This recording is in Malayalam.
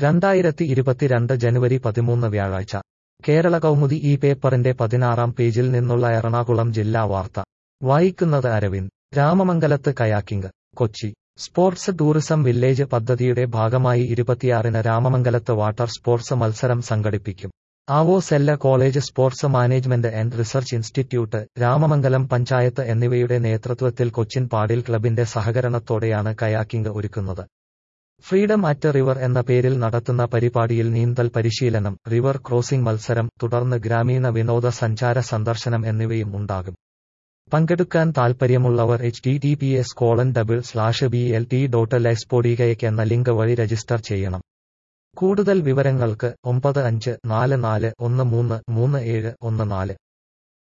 രണ്ടായിരത്തി ഇരുപത്തിരണ്ട് ജനുവരി പതിമൂന്ന് വ്യാഴാഴ്ച കേരള കൗമുദി ഈ പേപ്പറിന്റെ പതിനാറാം പേജിൽ നിന്നുള്ള എറണാകുളം ജില്ലാ വാർത്ത വായിക്കുന്നത് അരവിന്ദ് രാമമംഗലത്ത് kayaking Kochi sports tourism village പദ്ധതിയുടെ ഭാഗമായി ഇരുപത്തിയാറിന് രാമമംഗലത്ത് വാട്ടർ സ്പോർട്സ് മത്സരം സംഘടിപ്പിക്കും ആവോസെല്ല college sports management and research institute Ramamangalam panchayat എന്നിവയുടെ നേതൃത്വത്തിൽ കൊച്ചിൻ പാടിൽ ക്ലബിന്റെ സഹകരണത്തോടെയാണ് കയാക്കിംഗ് ഒരുക്കുന്നത് ഫ്രീഡം അറ്റ് റിവർ എന്ന പേരിൽ നടത്തുന്ന പരിപാടിയിൽ നീന്തൽ പരിശീലനം റിവർ ക്രോസിംഗ് മത്സരം തുടർന്ന് ഗ്രാമീണ വിനോദസഞ്ചാര സന്ദർശനം എന്നിവയും ഉണ്ടാകും പങ്കെടുക്കാൻ താൽപ്പര്യമുള്ളവർ H T T P S colon double slash B L T dot ലെസ്പോഡികയ്ക്ക് എന്ന ലിങ്ക് വഴി രജിസ്റ്റർ ചെയ്യണം കൂടുതൽ വിവരങ്ങൾക്ക് ഒമ്പത് അഞ്ച് നാല് നാല് ഒന്ന് മൂന്ന് മൂന്ന് ഏഴ് ഒന്ന് നാല്